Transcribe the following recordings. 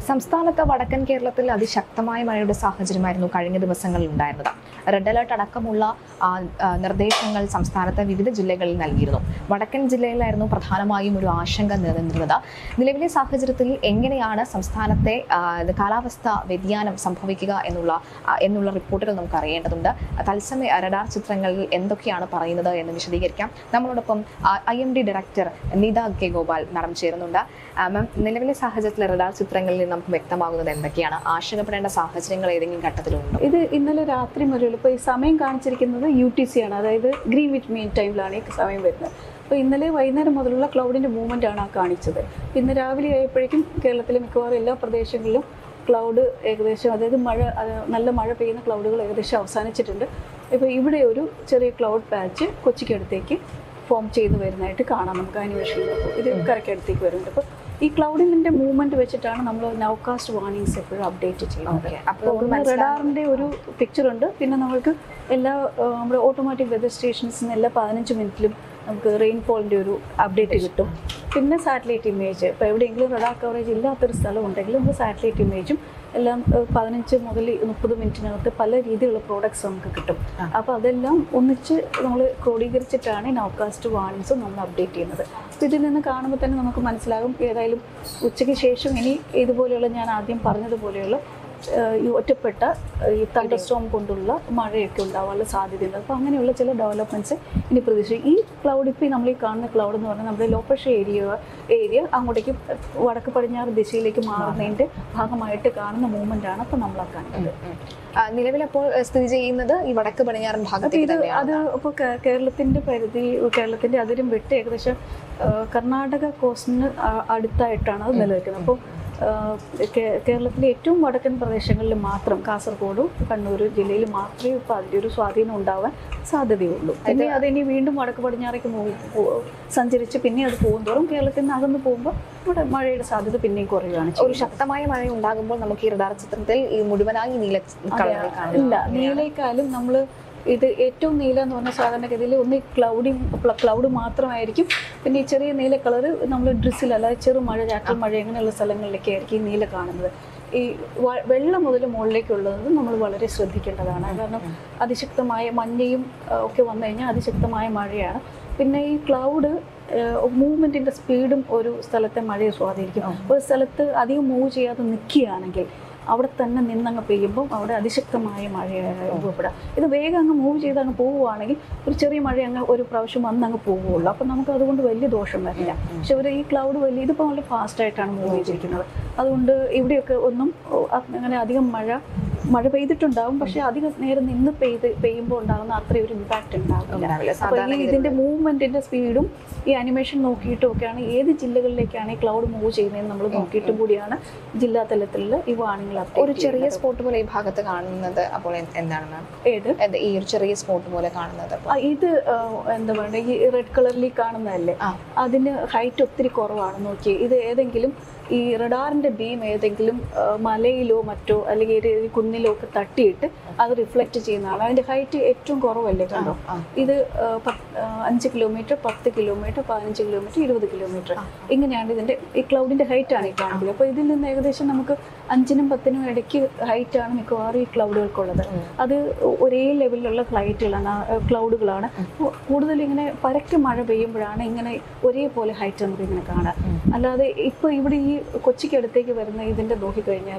സംസ്ഥാനത്ത് വടക്കൻ കേരളത്തിൽ അതിശക്തമായ മഴയുടെ സാഹചര്യമായിരുന്നു കഴിഞ്ഞ ദിവസങ്ങളിൽ ഉണ്ടായിരുന്നത് റെഡ് അലർട്ട് അടക്കമുള്ള ആ, ആ, നിർദ്ദേശങ്ങൾ സംസ്ഥാനത്തെ വിവിധ ജില്ലകളിൽ നൽകിയിരുന്നു വടക്കൻ ജില്ലയിലായിരുന്നു പ്രധാനമായും ഒരു ആശങ്ക നിലനിന്നിരുന്നത് നിലവിലെ സാഹചര്യത്തിൽ എങ്ങനെയാണ് സംസ്ഥാനത്തെ ആ, ഇത് കാലാവസ്ഥ വ്യതിയാനം സംഭവിക്കുക എന്നുള്ള ആ, എന്നുള്ള റിപ്പോർട്ടുകൾ നമുക്ക് അറിയേണ്ടതുണ്ട് തത്സമയ റഡാർ ചിത്രങ്ങളിൽ എന്തൊക്കെയാണ് പറയുന്നത് എന്ന് വിശദീകരിക്കാം നമ്മളോടൊപ്പം I M D director Nitha K Gopal madam ചേരുന്നുണ്ട് ആ, മാം നിലവിലെ സാഹചര്യത്തിൽ റഡാർ ചിത്രങ്ങളിൽ നിന്ന് നമുക്ക് വ്യക്തമാകുന്നത് എന്തൊക്കെയാണ് ആശങ്കപ്പെടേണ്ട സാഹചര്യങ്ങൾ ഏതെങ്കിലും ഘട്ടത്തിലുണ്ടോ ഇത് ഇന്നലെ രാത്രി മുതൽ ഇപ്പോൾ ഈ സമയം കാണിച്ചിരിക്കുന്നത് യു ടി സി ആണ് അതായത് ഗ്രീൻ വിറ്റ് മീൻ ടൈമിലാണ് ഈ സമയം വരുന്നത് അപ്പോൾ ഇന്നലെ വൈകുന്നേരം മുതലുള്ള ക്ലൗഡിൻ്റെ മൂവ്മെൻ്റ് ആണ് ആ കാണിച്ചത് ഇന്ന് രാവിലെ ആയപ്പോഴേക്കും കേരളത്തിലെ മിക്കവാറും എല്ലാ പ്രദേശങ്ങളിലും ക്ലൗഡ് ഏകദേശം അതായത് മഴ അത് നല്ല മഴ പെയ്യുന്ന ക്ലൗഡുകൾ ഏകദേശം അവസാനിച്ചിട്ടുണ്ട് ഇപ്പോൾ ഇവിടെ ഒരു ചെറിയ ക്ലൗഡ് പാച്ച് കൊച്ചിക്കടുത്തേക്ക് ഫോം ചെയ്ത് വരുന്നതായിട്ട് കാണാം നമുക്ക് ആനിമേഷനിൽ ഇത് കരയ്ക്കടുത്തേക്ക് വരുന്നുണ്ട് അപ്പോൾ ഈ ക്ലൗഡിൻ്റെ മൂവ്മെൻറ്റ് വെച്ചിട്ടാണ് നമ്മൾ നൗകാസ്റ്റ് വാർണിംഗ്സ് എപ്പോഴും അപ്ഡേറ്റ് ചെയ്യുന്നത് Okay. അപ്പോൾ നമുക്ക് ഒന്ന് മനസ്സിലാകും- റഡാറിന്റെ ഒരു പിക്ചർ ഉണ്ട് പിന്നെ നമുക്ക് എല്ലാ ആ, നമ്മുടെ ഓട്ടോമാറ്റിക് വെതർ സ്റ്റേഷൻസിന് എല്ലാ പതിനഞ്ച് മിനിറ്റിലും നമുക്ക് റെയിൻഫോളിന്റെ ഒരു അപ്ഡേറ്റ് കിട്ടും പിന്നെ സാറ്റലൈറ്റ് ഇമേജ് ഇപ്പോൾ എവിടെയെങ്കിലും റഡാർ കവറേജ് ഇല്ലാത്തൊരു സ്ഥലം ഉണ്ടെങ്കിൽ നമുക്ക് സാറ്റലൈറ്റ് ഇമേജും എല്ലാം ആ, പതിനഞ്ച് മുതൽ മുപ്പത് മിനിറ്റിനകത്ത് പല രീതിയിലുള്ള പ്രോഡക്ട്സ് നമുക്ക് കിട്ടും ആ. അപ്പോൾ അതെല്ലാം ഒന്നിച്ച് നമ്മൾ ക്രോഡീകരിച്ചിട്ടാണ് നൗകാസ്റ്റ് വാർണിങ്സും നമ്മൾ അപ്ഡേറ്റ് ചെയ്യുന്നത് അപ്പോൾ ഇതിൽ നിന്ന് കാണുമ്പോൾ തന്നെ നമുക്ക് മനസ്സിലാകും ഏതായാലും ഉച്ചയ്ക്ക് ശേഷം ഇനി ഇതുപോലെയുള്ള ഞാൻ ആദ്യം പറഞ്ഞതുപോലെയുള്ള ഏഹ് ഈ ഒറ്റപ്പെട്ട ഏഹ് ഈ തണ്ടർ സ്റ്റോം കൊണ്ടുള്ള മഴയൊക്കെ ഉണ്ടാവാനുള്ള സാധ്യതയുണ്ട് അപ്പോൾ അങ്ങനെയുള്ള ചില ഡെവലപ്മെൻറ്റ്സ് ഇനി പ്രതീക്ഷിക്കും ഈ ക്ലൗഡ് ഇപ്പോൾ നമ്മൾ ഈ കാണുന്ന ക്ലൗഡ് എന്ന് പറഞ്ഞാൽ നമ്മുടെ ലോ പ്രഷർ ഏരിയ ഏരിയ അങ്ങോട്ടേക്ക് വടക്ക് പടിഞ്ഞാറ് ദിശയിലേക്ക് മാറുന്നതിൻ്റെ ഭാഗമായിട്ട് കാണുന്ന മൂവ്മെൻ്റ് ആണ് ഇപ്പോൾ നമ്മൾ കാണുന്നത് ആ, നിലവിലപ്പോൾ ഏഹ്, സ്ഥിതി ചെയ്യുന്നത് ഈ വടക്ക് പടിഞ്ഞാറൻ അപ്പോൾ ഭാഗത്തേക്ക് ഇത് തന്നെയാണ് അത് ഇപ്പോൾ കേരളത്തിൻ്റെ പരിധി കേരളത്തിൻ്റെ അതിരും വിട്ട് ഏകദേശം ആ, കർണാടക കോസ്റ്റിന് ആ- അടുത്തായിട്ടാണ് അത് നിലനിൽക്കുന്നത് അപ്പോൾ ആ, കേ- കേരളത്തിലെ ഏറ്റവും വടക്കൻ പ്രദേശങ്ങളിൽ മാത്രം കാസർഗോഡും കണ്ണൂർ ജില്ലയിൽ മാത്രമേ ഇപ്പോൾ അതിൻ്റെ ഒരു സ്വാധീനം ഉണ്ടാവാൻ സാധ്യതയുള്ളൂ പിന്നെ അതിനി വീണ്ടും വടക്ക് പടിഞ്ഞാറേക്ക് മൂ- പോ- സഞ്ചരിച്ച് പിന്നെ അത് പോകുന്തോറും കേരളത്തിൽ നിന്ന് അകന്ന് പോകുമ്പോൾ ഇവിടെ മഴയുടെ സാധ്യത പിന്നെയും കുറയുകയാണ് ഒരു ശക്തമായ മഴ ഉണ്ടാകുമ്പോൾ നമുക്ക് ഈ റഡാർ ചിത്രത്തിൽ ഈ മുഴുവനായി നീല കളറിൽ കാണും ഇല്ല നീലയെക്കാളും നമ്മൾ ഇത് ഏറ്റവും നീല എന്ന് പറഞ്ഞാൽ സാധാരണഗതിയിൽ ഒന്ന് ക്ലൗഡി ക്ലൗഡ് മാത്രമായിരിക്കും പിന്നെ ഈ ചെറിയ നീല കളർ നമ്മൾ ഡ്രിസ്സിൽ അല്ലാതെ ചെറു മഴ ചാറ്റൽ മഴ അങ്ങനെയുള്ള സ്ഥലങ്ങളിലൊക്കെ ആയിരിക്കും ഈ നീല കാണുന്നത് ഈ വ- വെള്ളം മുതൽ മുകളിലേക്കുള്ളത് നമ്മൾ വളരെ ശ്രദ്ധിക്കേണ്ടതാണ് കാരണം അതിശക്തമായ മഞ്ഞയും ആ, ഒക്കെ വന്നു കഴിഞ്ഞാൽ അതിശക്തമായ മഴയാണ് പിന്നെ ഈ ക്ലൗഡ് മൂവ്മെൻറ്റിൻ്റെ സ്പീഡും ഒരു സ്ഥലത്തെ മഴയെ സ്വാധീനിക്കും ഒരു സ്ഥലത്ത് അധികം മൂവ് ചെയ്യാതെ നിൽക്കുകയാണെങ്കിൽ അവിടെ തന്നെ നിന്നങ്ങ് പെയ്യുമ്പോൾ അവിടെ അതിശക്തമായ മഴ അനുഭവപ്പെടാം ഇത് വേഗം അങ്ങ് മൂവ് ചെയ്ത് അങ്ങ് പോവുകയാണെങ്കിൽ ഒരു ചെറിയ മഴ അങ്ങ് ഒരു പ്രാവശ്യം വന്ന് അങ്ങ് പോവുകയുള്ളൂ അപ്പം നമുക്ക് അതുകൊണ്ട് വലിയ ദോഷം വരില്ല പക്ഷെ ഒരു ഈ ക്ലൗഡ് വലിയ ഇതിപ്പോൾ വളരെ ഫാസ്റ്റായിട്ടാണ് മൂവ് ചെയ്തിരിക്കുന്നത് അതുകൊണ്ട് ഇവിടെയൊക്കെ ഒന്നും ഓ, അ- അങ്ങനെ അധികം മഴ മഴ പെയ്തിട്ടുണ്ടാവും പക്ഷെ അധികം നേരം നിന്ന് പെയ്ത് പെയ്യുമ്പോൾ ഉണ്ടാകുന്ന അത്രയും ഒരു ഇമ്പാക്റ്റ് ഉണ്ടാവില്ല ഉണ്ടാവില്ല. അപ്പോൾ സാധാരണ ഈ ഇതിന്റെ മൂവ്മെന്റിന്റെ സ്പീഡും ഈ അനിമേഷൻ നോക്കിയിട്ടും ഒക്കെയാണ് ഏത് ജില്ലകളിലേക്കാണ് ഈ ക്ലൗഡ് മൂവ് ചെയ്യുന്നതെന്ന് നമ്മൾ നോക്കിയിട്ടും കൂടിയാണ് ജില്ലാ തലത്തിലുള്ള ഈ വാണിങ്ങൾ ഒരു ചെറിയ സ്പോട്ട് പോലെ ഈ ഭാഗത്ത് കാണുന്നത് അപ്പോൾ എന്ത് എന്താണ് മാം ഏത് എന്ത് ഈ ഒരു ചെറിയ സ്പോട്ട് പോലെ കാണുന്നത് അപ്പോൾ ആ, ഇത് ആ, എന്താ പറയുക ഈ റെഡ് കളറിൽ കാണുന്നതല്ലേ ആ. അതിന് ഹൈറ്റ് ഒത്തിരി കുറവാണ് നോക്കി ഇത് ഏതെങ്കിലും ഈ റഡാറിന്റെ ബീം ഏതെങ്കിലും ആ, മലയിലോ മറ്റോ അല്ലെങ്കിൽ ഒരു ഒരു കുന്നിലോ ഒക്കെ തട്ടിയിട്ട് അത് റിഫ്ലക്റ്റ് ചെയ്യുന്നതാണ് അതിന്റെ ഹൈറ്റ് ഏറ്റവും കുറവല്ലേ കണ്ടോ ആ. ഇത് ആ, പത്ത്- ആ, അഞ്ച് കിലോമീറ്റർ പത്ത് കിലോമീറ്റർ പതിനഞ്ച് കിലോമീറ്റർ ഇരുപത് കിലോമീറ്റർ ഇങ്ങനെയാണ് ഇതിന്റെ ഈ ക്ലൗഡിന്റെ ഹൈറ്റ് ആണ് ഈ കാണിക്കുന്നത് അപ്പോൾ ഇതിൽ നിന്ന് ഏകദേശം നമുക്ക് അഞ്ചിനും പത്തിനും ഇടയ്ക്ക് ഹൈറ്റ് ആണ് മിക്കവാറും ഈ ക്ലൗഡുകൾക്കുള്ളത് അത് ഒരേ ലെവലിലുള്ള ഫ്ലൈറ്റുകളാണ് ക്ലൗഡുകളാണ് കൂടുതൽ ഇങ്ങനെ പരക്കെ മഴ പെയ്യുമ്പോഴാണ് ഇങ്ങനെ ഒരേപോലെ ഹൈറ്റ് നമുക്ക് ഇങ്ങനെ കാണാം അല്ലാതെ ഇപ്പോൾ ഇവിടെ ഈ കൊച്ചിക്കടുത്തേക്ക് വരുന്ന ഇതിൻ്റെ നോക്കിക്കഴിഞ്ഞാൽ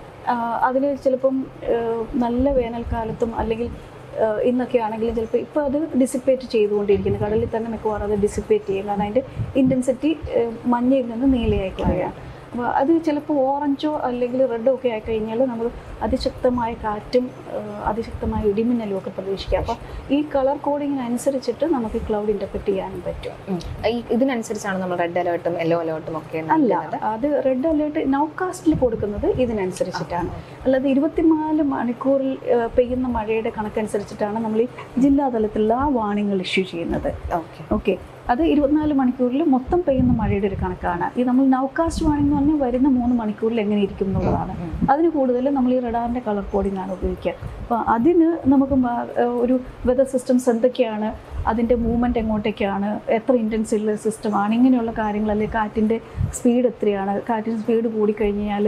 അതിൽ ചിലപ്പം ആ, നല്ല വേനൽക്കാലത്തും അല്ലെങ്കിൽ ആ, ഇന്നൊക്കെ ആണെങ്കിലും ചിലപ്പോൾ ഇപ്പോൾ അത് ഡിസിപ്പേറ്റ് ചെയ്തുകൊണ്ടിരിക്കുന്നു കടലിൽ തന്നെ മിക്കവാറും അത് ഡിസിപ്പേറ്റ് ചെയ്യും കാരണം അതിൻ്റെ ഇൻറ്റൻസിറ്റി മഞ്ഞയിൽ നിന്ന് നീലയായി കുറയാണ് അപ്പോൾ അത് ചിലപ്പോൾ ഓറഞ്ചോ അല്ലെങ്കിൽ റെഡോ ഒക്കെ ആയിക്കഴിഞ്ഞാൽ നമ്മൾ അതിശക്തമായ കാറ്റും ആ, അതിശക്തമായ ഇടിമിന്നലും ഒക്കെ പ്രതീക്ഷിക്കാം അപ്പോൾ ഈ കളർ കോഡിങ്ങിനനുസരിച്ചിട്ട് നമുക്ക് ക്ലൗഡ് ഇൻ്റർപ്രറ്റ് ചെയ്യാനും പറ്റും ഉം. ഈ ഇതിനനുസരിച്ചാണ് നമ്മൾ റെഡ് അലേർട്ടും യെല്ലോ അലേർട്ടും ഒക്കെ അല്ല നൽകുന്നത് അത് റെഡ് അലേർട്ട് നൗകാസ്റ്റിൽ കൊടുക്കുന്നത് ഇതിനനുസരിച്ചിട്ടാണ് അല്ലാതെ ഇരുപത്തിനാല് മണിക്കൂറിൽ ആ, പെയ്യുന്ന മഴയുടെ കണക്കനുസരിച്ചിട്ടാണ് നമ്മൾ ഈ ജില്ലാ തലത്തിലുള്ള ആ വാണിങ്ങൾ ഇഷ്യൂ ചെയ്യുന്നത് ഓക്കെ ഓക്കെ അത് ഇരുപത്തിനാല് മണിക്കൂറിൽ മൊത്തം പെയ്യുന്ന മഴയുടെ ഒരു കണക്കാണ് ഈ നമ്മൾ നൗകാസ്റ്റ് വാണിംഗ് എന്ന് പറഞ്ഞാൽ വരുന്ന മൂന്ന് മണിക്കൂറിൽ എങ്ങനെ ഇരിക്കും എന്നുള്ളതാണ് അതിന് കൂടുതൽ നമ്മൾ ഈ റഡാറിൻ്റെ കളർ കോഡിംഗ് ആണ് ഉപയോഗിക്കുക അപ്പോൾ അതിന് നമുക്ക് മ- ഏഹ് ഒരു വെതർ സിസ്റ്റംസ് എന്തൊക്കെയാണ് അതിൻ്റെ മൂവ്മെൻറ്റ് എങ്ങോട്ടേക്കാണ് എത്ര ഇൻറ്റൻസിലുള്ള സിസ്റ്റമാണ് ഇങ്ങനെയുള്ള കാര്യങ്ങൾ അല്ലെങ്കിൽ കാറ്റിൻ്റെ സ്പീഡ് എത്രയാണ് കാറ്റിൻ്റെ സ്പീഡ് കൂടിക്കഴിഞ്ഞാൽ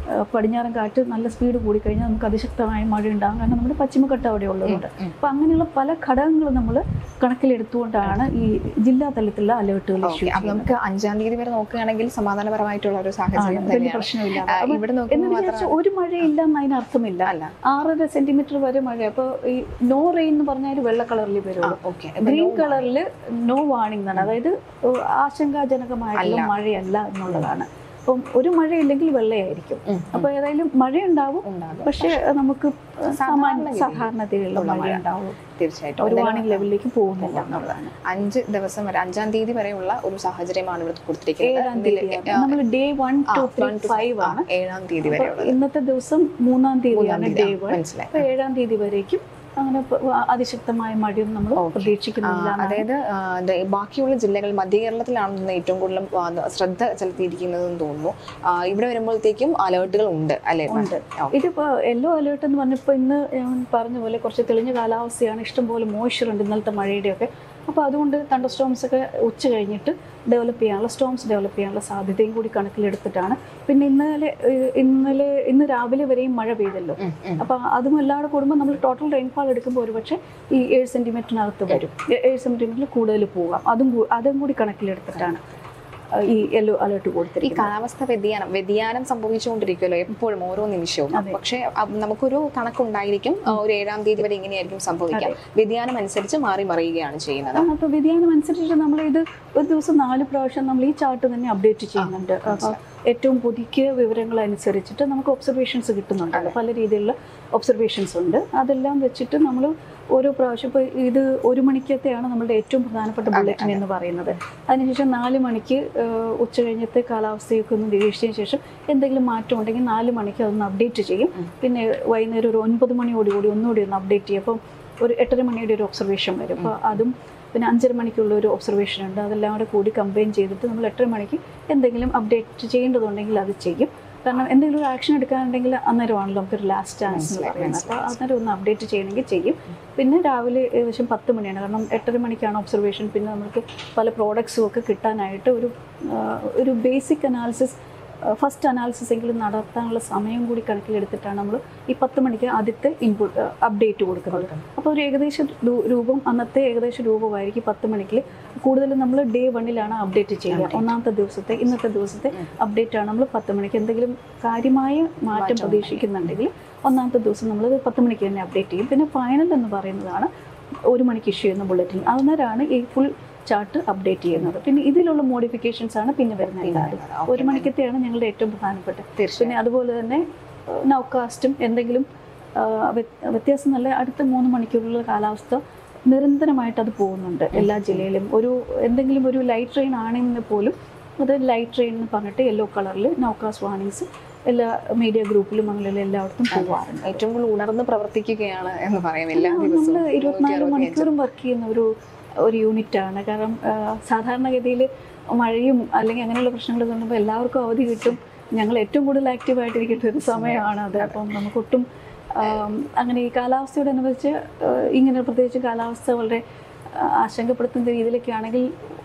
ആ, പടിഞ്ഞാറൻ കാറ്റ് നല്ല സ്പീഡ് കൂടിക്കഴിഞ്ഞാൽ നമുക്ക് അതിശക്തമായ മഴ ഉണ്ടാകും കാരണം നമ്മുടെ പശ്ചിമഘട്ടം അവിടെ ഉള്ളതുകൊണ്ട് ഉം. അപ്പോൾ അങ്ങനെയുള്ള പല ഘടകങ്ങളും നമ്മൾ കണക്കിലെടുത്തുകൊണ്ടാണ് ഈ ജില്ലാ തലത്തിലുള്ള അലേർട്ടുകൾ ഇഷ്യൂ ഓക്കെ അപ്പൊ നമുക്ക് അഞ്ചാം തീയതി വരെ നോക്കുകയാണെങ്കിൽ സമാധാനപരമായിട്ടുള്ള ഒരു സാഹചര്യം വലിയ തന്നെയാണ് പ്രശ്നമില്ല ആ, അപ്പൊ ഇവിടെ എന്ന് നോക്കുമ്പോൾ വിചാരിച്ച് മാത്രം ഒരു മഴയില്ല എന്ന് അതിന് അർത്ഥമില്ല അല്ല ആറര സെന്റിമീറ്റർ വരെ മഴ അപ്പോൾ ഈ നോ റെയിൻ എന്ന് പറഞ്ഞാൽ വെള്ള കളറിൽ വരുള്ളൂ ഓക്കെ ഗ്രീൻ കളറിൽ നോ വാണിംഗ് എന്നാണ് അതായത് ഏഹ്, ആശങ്കാജനകമായിട്ടുള്ള മഴയല്ല എന്നുള്ളതാണ് അപ്പം ഒരു മഴയില്ലെങ്കിൽ വെള്ളയായിരിക്കും അപ്പൊ ഏതായാലും മഴയുണ്ടാവും ഉണ്ടാകും പക്ഷേ നമുക്ക് സാമാന്യ രീതിയിൽ സാധാരണതയിലുള്ള ഉള്ള മഴ മഴ. ഉണ്ടാവും തീർച്ചയായിട്ടും ഒരു എന്തായാലും വാണിംഗ് ലെവലിലേക്ക് പോകുന്നില്ല എന്നുള്ളതാണ് അഞ്ച് ദിവസം വരെ അഞ്ചാം തീയതി വരെയുള്ള ഒരു സാഹചര്യമാണ് ഇവിടെ കൊടുത്തിരിക്കുന്നത് ഏഴാം ഇതില് തീയതി ആ, നമ്മൾ ഡേ വൺ ആ, two three one to five ആ, ആണ് ഏഴാം തീയതി അപ്പൊ വരെയുള്ളത് ഇന്നത്തെ ദിവസം മൂന്നാം തീയതിയാണ് മൂന്നാം ഡേ തീയതി. വൺ മനസ്സിലായി അപ്പൊ ഏഴാം തീയതി വരേക്കും അങ്ങനെ പ- അതിശക്തമായ മഴയും നമ്മൾ Okay. പ്രതീക്ഷിക്കുന്നില്ല ആ, എന്നാണ് അതായത് ആ, ദേ, ബാക്കിയുള്ള ജില്ലകൾ മധ്യ കേരളത്തിലാണ് ഏറ്റവും കൂടുതൽ ആ, ശ്രദ്ധ ചെലുത്തിയിരിക്കുന്നതെന്ന് തോന്നുന്നു ആ, ഇവിടെ വരുമ്പോഴത്തേക്കും അലേർട്ടുകൾ ഉണ്ട് അല്ലേ ഉണ്ട്. ഓക്കെ. ഇതിപ്പോ യെല്ലോ അലേർട്ട് എന്ന് പറഞ്ഞപ്പോൾ ഇന്ന് ഞാൻ പറഞ്ഞ പോലെ കുറച്ച് തെളിഞ്ഞ കാലാവസ്ഥയാണ് ഇഷ്ടംപോലെ മോയ്സ്ചർ ഉണ്ട് ഇന്നലത്തെ മഴയുടെയൊക്കെ അപ്പോൾ അതുകൊണ്ട് തണ്ടർ സ്റ്റോംസ് ഒക്കെ ഉച്ച കഴിഞ്ഞിട്ട് ഡെവലപ്പ് ചെയ്യാനുള്ള സ്റ്റോംസ് ഡെവലപ്പ് ചെയ്യാനുള്ള സാധ്യതയും കൂടി കണക്കിലെടുത്തിട്ടാണ് പിന്നെ ഇന്നലെ ഏഹ്, ഇന്നലെ ഇന്ന് രാവിലെ വരെയും മഴ പെയ്തല്ലോ ഉം, ഉം. അപ്പോൾ അതും എല്ലാവരും കൂടുമ്പോൾ നമ്മൾ ടോട്ടൽ റെയിൻഫാൾ എടുക്കുമ്പോൾ ഒരുപക്ഷെ ഈ ഏഴ് സെൻറ്റിമീറ്ററിനകത്ത് വരും ഏ- ഏഴ് സെൻറ്റിമീറ്ററിൽ കൂടുതൽ പോകാം അതും കൂ- അതും കൂടി കണക്കിലെടുത്തിട്ടാണ് ആ, ഈ യെല്ലോ അലേർട്ട് ഈ കൊടുത്തിരിക്കുന്നത് കാലാവസ്ഥ വ്യതിയാനം വ്യതിയാനം സംഭവിച്ചുകൊണ്ടിരിക്കുമല്ലോ എപ്പോഴും ഓരോ നിമിഷവും അതെ. പക്ഷേ അ- നമുക്കൊരു കണക്കുണ്ടായിരിക്കും ആ, ഒരു ഏഴാം തീയതി വരെ ഇങ്ങനെയായിരിക്കും സംഭവിക്കാം വ്യതിയാനം അനുസരിച്ച് മാറി മറിയുകയാണ് ചെയ്യുന്നത് ആ, അപ്പൊ വ്യതിയാനം അനുസരിച്ച് നമ്മൾ ഇത് ഒരു ദിവസം നാല് പ്രാവശ്യം നമ്മൾ ഈ ചാർട്ട് തന്നെ അപ്ഡേറ്റ് ചെയ്യുന്നുണ്ട് അപ്പൊ ഏറ്റവും പുതുക്കിയ വിവരങ്ങൾ അനുസരിച്ചിട്ട് നമുക്ക് ഒബ്സർവേഷൻസ് കിട്ടുന്നുണ്ടല്ലോ പല രീതിയിലുള്ള ഒബ്സർവേഷൻസ് ഉണ്ട് അതെല്ലാം വെച്ചിട്ട് നമ്മൾ ഓരോ പ്രാവശ്യം ഇപ്പോൾ ഇത് ഒരു മണിക്കത്തെയാണ് നമ്മളുടെ ഏറ്റവും പ്രധാനപ്പെട്ട ബുള്ളറ്റിൻ എന്ന് പറയുന്നത് അതിനുശേഷം നാല് മണിക്ക് ഏഹ്, ഉച്ച കഴിഞ്ഞത്തെ കാലാവസ്ഥയൊക്കെ ഒന്ന് നിരീക്ഷിച്ചതിന് ശേഷം എന്തെങ്കിലും മാറ്റം ഉണ്ടെങ്കിൽ നാല് മണിക്ക് അതൊന്ന് അപ്ഡേറ്റ് ചെയ്യും പിന്നെ വൈകുന്നേരം ഒരു ഒൻപത് മണിയോടുകൂടി ഒന്നുകൂടി ഒന്ന് അപ്ഡേറ്റ് ചെയ്യും അപ്പം ഒരു എട്ടര മണിയുടെ ഒരു ഒബ്സർവേഷൻ വരും അപ്പോൾ അതും പിന്നെ അഞ്ചര മണിക്കുള്ള ഒരു ഒബ്സർവേഷൻ ഉണ്ട് അതെല്ലാം കൂടെ കൂടി കമ്പൈൻ ചെയ്തിട്ട് നമ്മൾ എട്ടര മണിക്ക് എന്തെങ്കിലും അപ്ഡേറ്റ് ചെയ്യേണ്ടതുണ്ടെങ്കിൽ അത് ചെയ്യും കാരണം എന്തെങ്കിലും ഒരു ആക്ഷൻ എടുക്കാനുണ്ടെങ്കിൽ അന്നേരമാണല്ലോ നമുക്കൊരു ലാസ്റ്റ് ചാൻസ് എന്ന് മനസ്സിലായി, പറയുന്നത് അപ്പോൾ അന്നേരം ഒന്ന് അപ്ഡേറ്റ് ചെയ്യണമെങ്കിൽ ചെയ്യും പിന്നെ രാവിലെ ഏകദേശം പത്ത് മണിയാണ് കാരണം എട്ടര മണിക്കാണ് ഒബ്സർവേഷൻ പിന്നെ നമുക്ക് പല പ്രോഡക്ട്സും ഒക്കെ കിട്ടാനായിട്ട് ഒരു ആ, ഒരു ബേസിക് അനാലിസിസ് ഫസ്റ്റ് അനാലിസിസ് എങ്കിലും നടത്താനുള്ള സമയം കൂടി കണക്കിലെടുത്തിട്ടാണ് നമ്മൾ ഈ പത്ത് മണിക്ക് ആദ്യത്തെ ഇൻപുട്ട് അപ്ഡേറ്റ് കൊടുക്കുന്നത് അപ്പോൾ ഒരു ഏകദേശ രൂ- രൂപം അന്നത്തെ ഏകദേശ രൂപമായിരിക്കും പത്ത് മണിക്ക് കൂടുതലും നമ്മൾ ഡേ വണ്ണിലാണ് അപ്ഡേറ്റ് ചെയ്യുക ഒന്നാമത്തെ ദിവസത്തെ ഇന്നത്തെ ദിവസത്തെ അപ്ഡേറ്റ് ആണ് നമ്മൾ പത്ത് മണിക്ക് എന്തെങ്കിലും കാര്യമായ മാറ്റം പ്രതീക്ഷിക്കുന്നുണ്ടെങ്കിൽ ഒന്നാമത്തെ ദിവസം നമ്മൾ പത്ത് മണിക്ക് തന്നെ അപ്ഡേറ്റ് ചെയ്യും പിന്നെ ഫൈനൽ എന്ന് പറയുന്നതാണ് ഒരു മണിക്ക് ഇഷ്യൂ ചെയ്യുന്ന ബുള്ളറ്റിൻ അന്നേരമാണ് ഈ ഫുൾ ചാർട്ട് അപ്ഡേറ്റ് ചെയ്യുന്നത് പിന്നെ ഇതിലുള്ള മോഡിഫിക്കേഷൻസ് ആണ് പിന്നെ വരുന്ന എല്ലാവരും ഒരു മണിക്കത്തെയാണ് ഞങ്ങളുടെ ഏറ്റവും പ്രധാനപ്പെട്ട തീർച്ചയായും പിന്നെ അതുപോലെ തന്നെ നൗകാസ്റ്റും എന്തെങ്കിലും ആ, വ്യ- വ്യത്യാസം നല്ല അടുത്ത മൂന്ന് മണിക്കൂറുള്ള കാലാവസ്ഥ നിരന്തരമായിട്ട് അത് പോകുന്നുണ്ട് എല്ലാ ജില്ലയിലും ഒരു എന്തെങ്കിലും ഒരു ലൈറ്റ് ട്രെയിൻ ആണെങ്കിൽ പോലും അത് ലൈറ്റ് ട്രെയിൻ എന്ന് പറഞ്ഞിട്ട് യെല്ലോ കളറിൽ നൗകാസ് വാണിങ്സ് എല്ലാ മീഡിയ ഗ്രൂപ്പിലും അങ്ങനെയുള്ള എല്ലായിടത്തും പോവാറുണ്ട് ഏറ്റവും കൂടുതൽ ഉണർന്ന് പ്രവർത്തിക്കുകയാണ് എന്ന് പറയാം എല്ലാ നമ്മൾ ദിവസവും ഇരുപത്തിനാല് 365 മണിക്കൂറും വർക്ക് ചെയ്യുന്ന ഒരു ഒരു യൂണിറ്റ് ആണ് കാരണം ആ, സാധാരണഗതിയിൽ മഴയും അല്ലെങ്കിൽ അങ്ങനെയുള്ള പ്രശ്നങ്ങൾ തോന്നുമ്പോൾ എല്ലാവർക്കും അവധി കിട്ടും ഞങ്ങൾ ഏറ്റവും കൂടുതൽ ആക്റ്റീവ് ആയിട്ടിരിക്കേണ്ട ഒരു സമയമാണ് അത് അപ്പം നമുക്കൊട്ടും ആം, അങ്ങനെ ഈ കാലാവസ്ഥയോട് അനുബന്ധിച്ച് ആ, ഇങ്ങനെ പ്രത്യേകിച്ച് കാലാവസ്ഥ വളരെ ആ, ആശങ്കപ്പെടുത്തുന്ന രീതിയിലൊക്കെ ആണെങ്കിൽ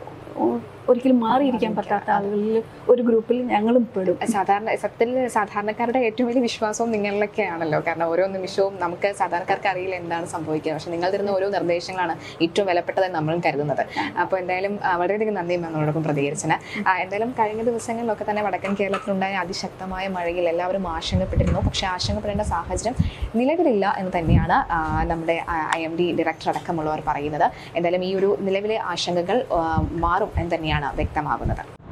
ഒ- ഒരിക്കലും മാറിയിരിക്കാൻ പറ്റാത്ത ആളുകളിൽ ഒരു ഗ്രൂപ്പിൽ ഞങ്ങളും പെടും സാധാരണ സത്യത്തിൽ സാധാരണക്കാരുടെ ഏറ്റവും വലിയ വിശ്വാസവും നിങ്ങളിലൊക്കെയാണല്ലോ കാരണം ഓരോ നിമിഷവും നമുക്ക് സാധാരണക്കാർക്ക് അറിയില്ല എന്താണ് സംഭവിക്കുക പക്ഷെ നിങ്ങൾ തരുന്ന ഓരോ നിർദ്ദേശങ്ങളാണ് ഏറ്റവും വിലപ്പെട്ടതെന്ന് നമ്മളും കരുതുന്നത് അപ്പോൾ എന്തായാലും ആ, വളരെയധികം നന്ദി നമ്മളോടൊപ്പം പ്രതികരിച്ചതിന് ആ, എന്തായാലും കഴിഞ്ഞ ദിവസങ്ങളിലൊക്കെ തന്നെ വടക്കൻ കേരളത്തിലുണ്ടായ അതിശക്തമായ മഴയിൽ എല്ലാവരും ആശങ്കപ്പെട്ടിരുന്നു പക്ഷേ ആശങ്കപ്പെടേണ്ട സാഹചര്യം നിലവിലില്ല എന്ന് തന്നെയാണ് ആ, നമ്മുടെ ഐ എം ഡി ഡയറക്ടർ അടക്കമുള്ളവർ പറയുന്നത് എന്തായാലും ഈ ഒരു നിലവിലെ ആശങ്കകൾ ആ, മാറും എന്ന് തന്നെയാണ് വ്യക്തമാകുന്നത്